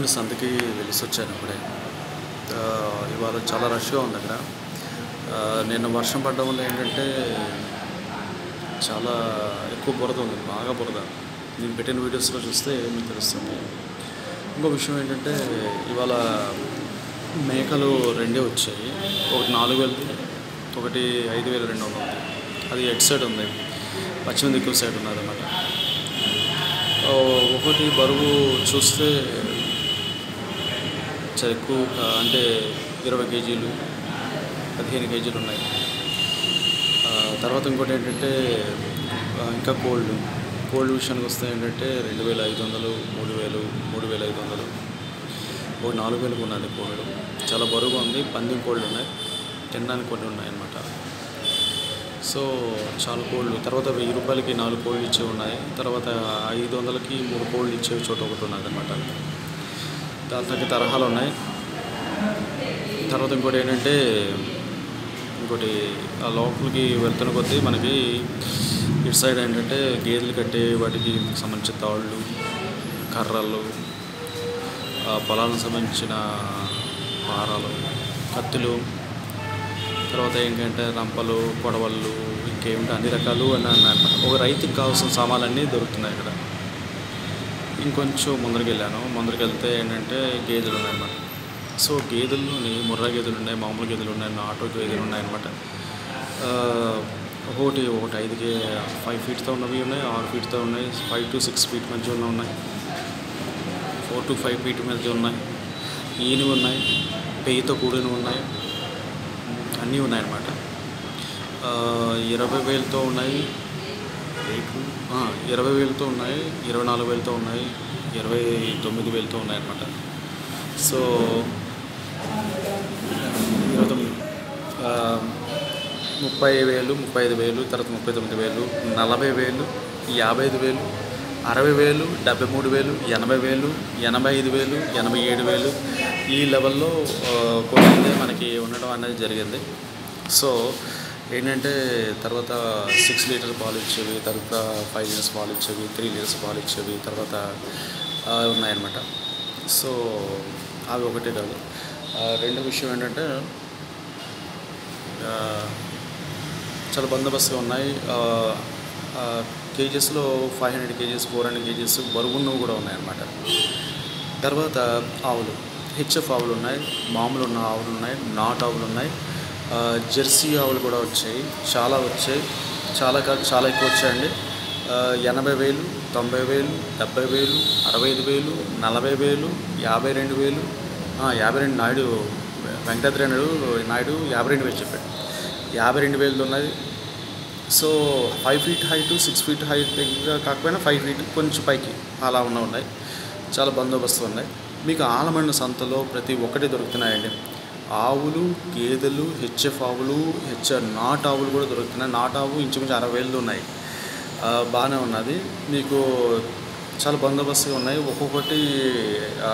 ఆవుల సంతకి వెళ్ళేసి వచ్చాను ఇప్పుడే ఆ, ఇవాళ చాలా రష్గా ఉంది అక్కడ ఆ, నిన్న వర్షం పడడం వల్ల ఏంటంటే చాలా ఎక్కువ బురద ఉంది బాగా బురద నేను పెట్టిన వీడియోస్లో చూస్తే మీకు తెలుస్తుంది ఇంకో విషయం ఏంటంటే ఇవాళ మేకలు రెండే వచ్చాయి ఒకటి నాలుగు వేలు ఒకటి ఐదు వేల రెండు వందలు ఉంది అది ఎట్ సైడ్ ఉంది పశ్చిమ దిక్కుల సైడ్ ఉన్నది అన్నమాట ఆ, ఒకటి బరువు చూస్తే చాలా ఎక్కువ ఆ, అంటే ఇరవై కేజీలు పదిహేను కేజీలు ఉన్నాయి ఆ, తర్వాత ఇంకోటి ఏంటంటే ఆ, ఇంకా కోల్డ్ కోల్డ్ విషయానికి వస్తే ఏంటంటే రెండు వేల ఐదు వందలు మూడు వేలు మూడు వేల ఐదు వందలు ఒక నాలుగు వేలకు ఉన్నది కోల్డ్ చాలా బరువుగా ఉంది పందెం కోల్డ్ ఉన్నాయి తినడానికి కొన్ని ఉన్నాయి అన్నమాట సో చాలా కోల్డ్ తర్వాత వెయ్యి రూపాయలకి నాలుగు కోళ్ళు ఇచ్చేవి ఉన్నాయి తర్వాత ఐదు వందలకి మూడు కోళ్ళు ఇచ్చేవి చోట ఒకటి ఉన్నది అనమాట దాని తగ్గ తరహాలు ఉన్నాయి తర్వాత ఇంకోటి ఏంటంటే ఇంకోటి ఆ లోపలికి వెళ్తున్న కొద్దీ మనకి ఇటు సైడ్ ఏంటంటే గేదెలు కట్టే వాటికి సంబంధించిన తాళ్ళు కర్రలు ఆ పొలాలకు సంబంధించిన పారాలు కత్తులు తర్వాత ఏంటంటే రంపలు కొడవళ్ళు ఇంకేమిటి అన్ని రకాలు అని అన్నమాట ఒక రైతుకి కావాల్సిన సామాన్లన్నీ దొరుకుతున్నాయి ఇక్కడ ఇంకొంచెం ముందరికి వెళ్ళాను ముందరికి వెళ్తే ఏంటంటే గేదెలు ఉన్నాయన్నమాట సో గేదెల్లోని ముర్రా గేదెలు ఉన్నాయి మామూలు గేదెలు ఉన్నాయి ఆటో గేదెలు ఉన్నాయన్నమాట ఆ, ఒకటి ఒకటి ఐదుకి ఫైవ్ ఫీట్తో ఉన్నవి ఉన్నాయి ఆరు ఫీట్తో ఉన్నాయి ఫైవ్ టు సిక్స్ ఫీట్ మధ్య ఉన్న ఉన్నాయి ఫోర్ టు ఫైవ్ ఫీట్ మధ్య ఉన్నాయి ఈనివి ఉన్నాయి పెయ్యితో కూడినవి ఉన్నాయి అన్నీ ఉన్నాయన్నమాట ఆ, ఇరవై వేలతో ఉన్నాయి రేట్లు ఆ, ఇరవై వేలతో ఉన్నాయి ఇరవై నాలుగు వేలతో ఉన్నాయి ఇరవై తొమ్మిది వేలతో ఉన్నాయి అన్నమాట సో ఇరవై తొమ్మిది ఆ, ముప్పై వేలు ముప్పై ఐదు వేలు తర్వాత ముప్పై తొమ్మిది వేలు నలభై వేలు యాభై ఐదు వేలు అరవై వేలు డెబ్బై మూడు వేలు ఎనభై వేలు ఎనభై ఐదు వేలు ఎనభై ఏడు వేలు ఈ లెవెల్లో ఆ, కొన్ని మనకి ఉండడం అనేది జరిగింది సో ఏంటంటే తర్వాత సిక్స్ లీటర్స్ పాలు ఇచ్చేవి తర్వాత ఫైవ్ లీటర్స్ పాలు ఇచ్చేవి త్రీ లీటర్స్ పాలు ఇచ్చేవి తర్వాత ఆ, ఉన్నాయన్నమాట సో అవి ఒకటే కాదు ఆ, రెండో విషయం ఏంటంటే ఆ, చాలా బందోబస్తుగా ఉన్నాయి కేజెస్లో five hundred kgs four hundred kgs బరుగున్నవి కూడా ఉన్నాయన్నమాట తర్వాత ఆవులు హెచ్ఎఫ్ ఆవులు ఉన్నాయి మామూలు ఉన్న ఆవులు ఉన్నాయి నాట్ ఆవులు ఉన్నాయి ఆ, జెర్సీ ఆవులు కూడా వచ్చాయి చాలా వచ్చాయి చాలా కాదు చాలా ఎక్కువ వచ్చాయండి ఆ, ఎనభై వేలు తొంభై వేలు డెబ్బై వేలు అరవై ఐదు వేలు నలభై వేలు యాభై రెండు వేలు ఆ, యాభై రెండు నాయుడు వెంకటాద్రి నాయుడు నాయుడు యాభై రెండు వేలు చెప్పాడు యాభై రెండు వేలు ఉన్నది so five feet height six feet height కాకపోయినా ఫైవ్ ఫీట్ కొంచెం పైకి అలా ఉన్న ఉన్నాయి చాలా బందోబస్తు ఉన్నాయి మీకు ఆలమండ సంతలో ప్రతి ఒక్కటి దొరుకుతున్నాయండి ఆవులు గేదెలు హెచ్ఎఫ్ ఆవులు హెచ్ఆర్ నాట్ ఆవులు కూడా దొరుకుతున్నాయి నాట్ ఆవు ఇంచుమించు అరవై వేలు ఉన్నాయి ఆ, బాగానే ఉన్నది మీకు చాలా బందోబస్తుగా ఉన్నాయి ఒక్కొక్కటి ఆ,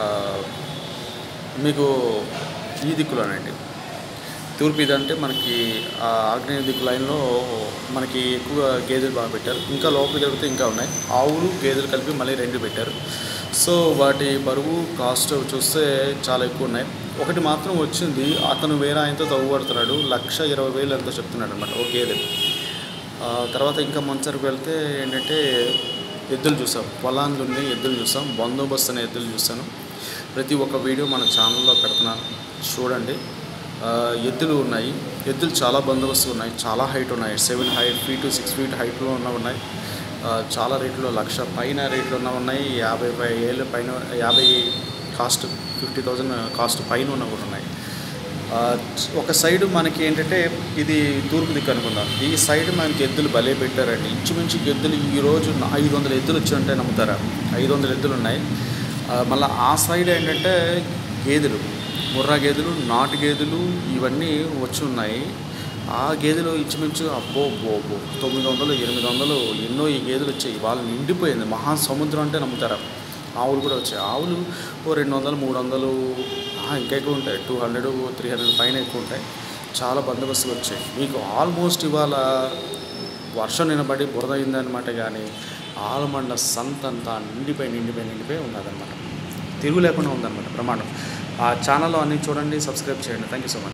మీకు ఈ దిక్కులోనండి తూర్పు ఇదంటే మనకి ఆ ఆగ్నేయ దిక్కు లైన్లో మనకి ఎక్కువ గేదెలు బాగా పెట్టారు ఇంకా లోపలికి జరిగితే ఇంకా ఉన్నాయి ఆవులు గేదెలు కలిపి మళ్ళీ రెండు పెట్టారు సో వాటి బరువు కాస్ట్ చూస్తే చాలా ఎక్కువ ఉన్నాయి ఒకటి మాత్రం వచ్చింది అతను వేరే ఆయనతో తవ్వుపడుతున్నాడు లక్ష ఇరవై వేలు ఎంతో చెప్తున్నాడు అనమాట ఒక గేదె ఆ, తర్వాత ఇంకా మంచరికి వెళ్తే ఏంటంటే ఎద్దులు చూసాం పొలాలు ఉన్నాయి ఎద్దులు చూసాం బందోబస్తు అనే ఎద్దులు చూస్తాను ప్రతి ఒక్క వీడియో మన ఛానల్లో పెడుతున్నాను చూడండి ఆ, ఎద్దులు ఉన్నాయి ఎద్దులు చాలా బందోబస్తు ఉన్నాయి చాలా హైట్ ఉన్నాయి seven height feet six feet హైట్లో ఉన్న ఉన్నాయి ఆ, చాలా రేట్లో లక్ష పైన రేట్లు ఉన్న ఉన్నాయి యాభై పై- ఏళ్ళు పైన యాభై కాస్ట్ ఫిఫ్టీ థౌజండ్ కాస్ట్ పైన ఉన్న కూడా ఉన్నాయి ఆ, ఒక సైడ్ మనకి ఏంటంటే ఇది తూర్పు దిక్కు అనుకుందాం ఈ సైడ్ మనకి ఎద్దులు భలే పెట్టారండి ఇంచుమించు ఎద్దులు ఈ రోజు ఐదు వందల ఎద్దులు వచ్చి ఉంటాయి నమ్ముతారా ఐదు వందల ఎద్దులు ఉన్నాయి ఆ, మళ్ళీ ఆ సైడ్ ఏంటంటే గేదెలు ముర్రా గేదెలు నాటు గేదెలు ఇవన్నీ వచ్చి ఉన్నాయి ఆ గేదెలు ఇంచుమించు అబ్బో బో బో తొమ్మిది వందలు ఎనిమిది వందలు ఎన్నో ఈ గేదెలు వచ్చాయి వాళ్ళు నిండిపోయింది మహాసముద్రం అంటే నమ్ముతారా ఆవులు కూడా వచ్చాయి ఆవులు ఓ రెండు వందలు మూడు వందలు ఆ, ఇంకా ఎక్కువ ఉంటాయి టూ హండ్రెడ్ త్రీ హండ్రెడ్ పైన ఎక్కువ ఉంటాయి చాలా బందోబస్తులు వచ్చాయి మీకు ఆల్మోస్ట్ ఇవాళ వర్షం నిలబడి బురద అయిందనమాట కానీ ఆలమండ సంత అంతా నిండిపోయి నిండిపోయి నిండిపోయి ఉన్నదన్నమాట తిరుగు లేకుండా ఉందన్నమాట ప్రమాణం ఆ ఛానల్లో అన్ని చూడండి సబ్స్క్రైబ్ చేయండి థ్యాంక్ యూ సో మచ్